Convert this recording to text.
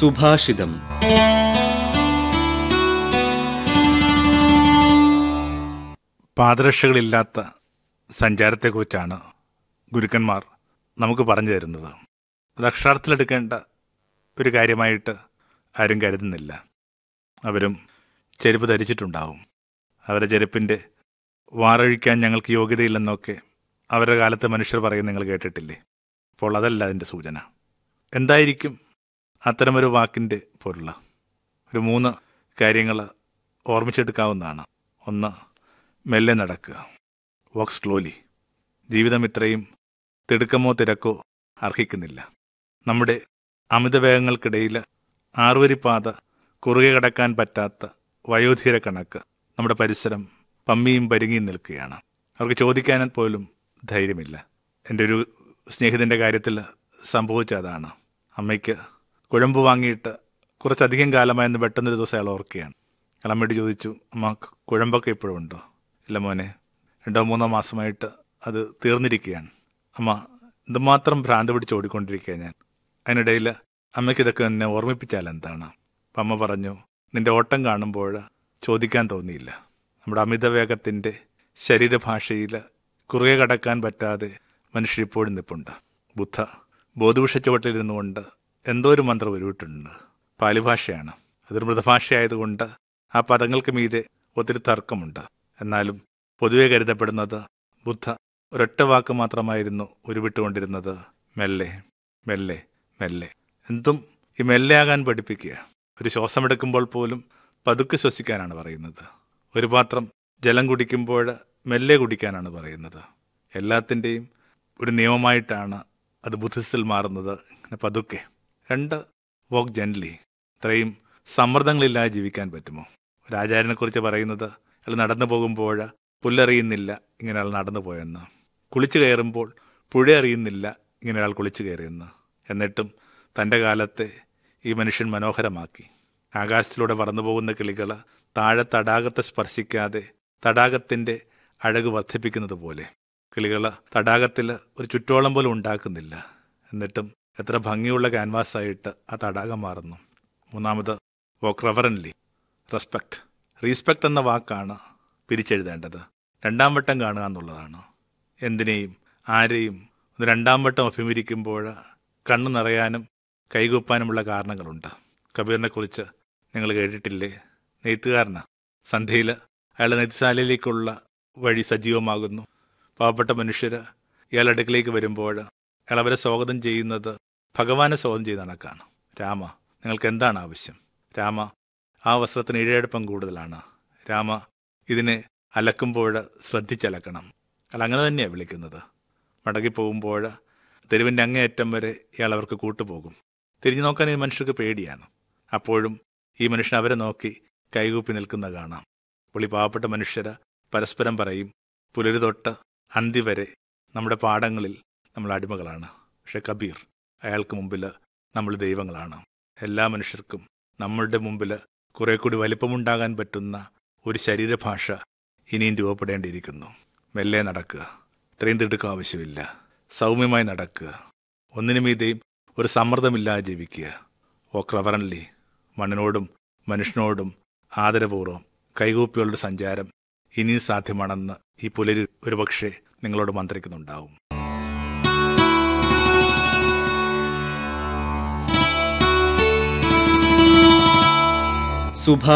സുഭാഷിതം പാദരക്ഷകളില്ലാത്ത സഞ്ചാരത്തെക്കുറിച്ചാണ് ഗുരുക്കന്മാർ നമുക്ക് പറഞ്ഞു തരുന്നത് അത് അക്ഷരാർത്ഥത്തിലെടുക്കേണ്ട ഒരു കാര്യമായിട്ട് ആരും കരുതുന്നില്ല അവരും ചെരുപ്പ് ധരിച്ചിട്ടുണ്ടാവും അവരുടെ ചെരുപ്പിൻ്റെ വാറഴിക്കാൻ ഞങ്ങൾക്ക് യോഗ്യതയില്ലെന്നൊക്കെ അവരുടെ കാലത്ത് മനുഷ്യർ പറയും നിങ്ങൾ കേട്ടിട്ടില്ലേ അപ്പോൾ അതല്ല അതിൻ്റെ സൂചന എന്തായിരിക്കും അത്തരമൊരു വാക്കിൻ്റെ പൊരുള ഒരു മൂന്ന് കാര്യങ്ങൾ ഓർമ്മിച്ചെടുക്കാവുന്നതാണ് ഒന്ന് മെല്ലെ നടക്കുക വർക്ക് സ്ലോലി ജീവിതം ഇത്രയും തിടുക്കമോ തിരക്കോ അർഹിക്കുന്നില്ല നമ്മുടെ അമിതവേഗങ്ങൾക്കിടയിൽ ആറുവരിപ്പാത കുറുകെ കടക്കാൻ പറ്റാത്ത വയോധികര കണക്ക് നമ്മുടെ പരിസരം പമ്മിയും പരിങ്ങിയും നിൽക്കുകയാണ് അവർക്ക് ചോദിക്കാൻ പോലും ധൈര്യമില്ല എൻ്റെ ഒരു സ്നേഹിതൻ്റെ കാര്യത്തിൽ സംഭവിച്ച അതാണ് അമ്മയ്ക്ക് കുഴമ്പ് വാങ്ങിയിട്ട് കുറച്ചധികം കാലമായെന്ന് പെട്ടെന്നൊരു ദിവസം അയാൾ ഓർക്കുകയാണ് അയാൾ അമ്മയോട് ചോദിച്ചു അമ്മ കുഴമ്പൊക്കെ ഇപ്പോഴും ഉണ്ടോ ഇല്ല മോനെ രണ്ടോ മൂന്നോ മാസമായിട്ട് അത് തീർന്നിരിക്കുകയാണ് അമ്മ എന്തുമാത്രം ഭ്രാന്ത് പിടിച്ച് ഓടിക്കൊണ്ടിരിക്കുക ഞാൻ അതിനിടയിൽ അമ്മയ്ക്ക് ഇതൊക്കെ എന്നെ ഓർമ്മിപ്പിച്ചാൽ എന്താണ് അപ്പം അമ്മ പറഞ്ഞു നിന്റെ ഓട്ടം കാണുമ്പോൾ ചോദിക്കാൻ തോന്നിയില്ല നമ്മുടെ അമിതവേഗത്തിൻ്റെ ശരീരഭാഷയിൽ കുറുകെ കടക്കാൻ പറ്റാതെ മനുഷ്യർ ഇപ്പോഴും നിൽപ്പുണ്ട് ബുദ്ധ ബോധവിഷ ചുവട്ടിലിരുന്നുകൊണ്ട് എന്തോ ഒരു മന്ത്രം ഉരുവിട്ടുണ്ട് പാലിഭാഷയാണ് അതൊരു മൃതഭാഷയായതുകൊണ്ട് ആ പദങ്ങൾക്ക് മീതെ ഒത്തിരി തർക്കമുണ്ട് എന്നാലും പൊതുവെ കരുതപ്പെടുന്നത് ബുദ്ധ ഒരൊറ്റ വാക്ക് മാത്രമായിരുന്നു ഉരുവിട്ടുകൊണ്ടിരുന്നത് മെല്ലെ മെല്ലെ മെല്ലെ എന്തും ഈ മെല്ലെയാകാൻ പഠിപ്പിക്കുക ഒരു ശ്വാസമെടുക്കുമ്പോൾ പോലും പതുക്കെ ശ്വസിക്കാനാണ് പറയുന്നത് ഒരു പാത്രം ജലം കുടിക്കുമ്പോൾ മെല്ലെ കുടിക്കാനാണ് പറയുന്നത് എല്ലാത്തിൻ്റെയും ഒരു നിയമമായിട്ടാണ് അത് ബുദ്ധിസ്റ്റിൽ മാറുന്നത് ഇങ്ങനെ പതുക്കെ രണ്ട് വോക്ക് ജെന്റ്ലി ഇത്രയും സമ്മർദ്ദങ്ങളില്ലാതെ ജീവിക്കാൻ പറ്റുമോ ഒരു ആചാര്യനെക്കുറിച്ച് പറയുന്നത് അയാൾ നടന്നു പോകുമ്പോൾ പുല്ലറിയുന്നില്ല ഇങ്ങനെ അയാൾ നടന്നു പോയെന്ന് കുളിച്ചു കയറുമ്പോൾ പുഴ അറിയുന്നില്ല ഇങ്ങനെ അയാൾ കുളിച്ചു കയറിയെന്ന് എന്നിട്ടും തൻ്റെ കാലത്തെ ഈ മനുഷ്യൻ മനോഹരമാക്കി ആകാശത്തിലൂടെ പറന്നു പോകുന്ന കിളികൾ താഴെ തടാകത്തെ സ്പർശിക്കാതെ തടാകത്തിൻ്റെ അഴക് വർദ്ധിപ്പിക്കുന്നത് പോലെ കിളികൾ തടാകത്തിൽ ഒരു ചുറ്റോളം പോലും ഉണ്ടാക്കുന്നില്ല എന്നിട്ടും എത്ര ഭംഗിയുള്ള ക്യാൻവാസായിട്ട് ആ തടാകം മാറുന്നു മൂന്നാമത് വോക്ക് റെവറൻലി റെസ്പെക്ട് റീസ്പെക്ട് എന്ന വാക്കാണ് പിരിച്ചെഴുതേണ്ടത് രണ്ടാം വട്ടം കാണുക എന്നുള്ളതാണ് എന്തിനേയും ആരെയും ഒന്ന് രണ്ടാം വട്ടം അഭിമുഖിക്കുമ്പോൾ കണ്ണു നിറയാനും കൈകൂപ്പാനുമുള്ള കാരണങ്ങളുണ്ട് കബീറിനെ കുറിച്ച് നിങ്ങൾ കേട്ടിട്ടില്ലേ നെയ്ത്തുകാരന് സന്ധ്യയിൽ അയാൾ നെയ്ത്തുശാലയിലേക്കുള്ള വഴി സജീവമാകുന്നു പാവപ്പെട്ട മനുഷ്യർ ഇയാൾ അടുക്കിലേക്ക് വരുമ്പോൾ അയാൾ അവരെ സ്വാഗതം ചെയ്യുന്നത് ഭഗവാനെ സ്വാഗതം ചെയ്ത കണക്കാണ് രാമ നിങ്ങൾക്ക് എന്താണ് ആവശ്യം രാമ ആ വസ്ത്രത്തിന് ഇഴയെടുപ്പം കൂടുതലാണ് രാമ ഇതിനെ അലക്കുമ്പോൾ ശ്രദ്ധിച്ചലക്കണം അയാൾ അങ്ങനെ തന്നെയാണ് വിളിക്കുന്നത് മടങ്ങി പോകുമ്പോൾ തെരുവിൻ്റെ അങ്ങേയറ്റം വരെ ഇയാൾ അവർക്ക് കൂട്ടുപോകും തിരിഞ്ഞു നോക്കാൻ ഈ മനുഷ്യർക്ക് പേടിയാണ് അപ്പോഴും ഈ മനുഷ്യൻ അവരെ നോക്കി കൈകൂപ്പി നിൽക്കുന്ന കാണാം അപ്പോൾ ഈ പാവപ്പെട്ട മനുഷ്യർ പരസ്പരം പറയും പുലരി തൊട്ട് അന്തി വരെ നമ്മുടെ പാടങ്ങളിൽ നമ്മൾ അടിമകളാണ് പക്ഷെ കബീർ അയാൾക്ക് മുമ്പിൽ നമ്മൾ ദൈവങ്ങളാണ് എല്ലാ മനുഷ്യർക്കും നമ്മളുടെ മുമ്പിൽ കുറെ കൂടി വലിപ്പമുണ്ടാകാൻ പറ്റുന്ന ഒരു ശരീരഭാഷ ഇനിയും രൂപപ്പെടേണ്ടിയിരിക്കുന്നു മെല്ലെ നടക്കുക ഇത്രയും തിടുക്കം ആവശ്യമില്ല സൗമ്യമായി നടക്കുക ഒന്നിനുമീതെയും ഒരു സമ്മർദ്ദമില്ലാതെ ജീവിക്കുക ഓ ക്രവറൻലി മണ്ണിനോടും മനുഷ്യനോടും ആദരപൂർവ്വം കൈകൂപ്പികളുടെ സഞ്ചാരം ഇനിയും സാധ്യമാണെന്ന് ഈ പുലരി ഒരുപക്ഷെ നിങ്ങളോട് മന്ത്രിക്കുന്നുണ്ടാവും സുഭാ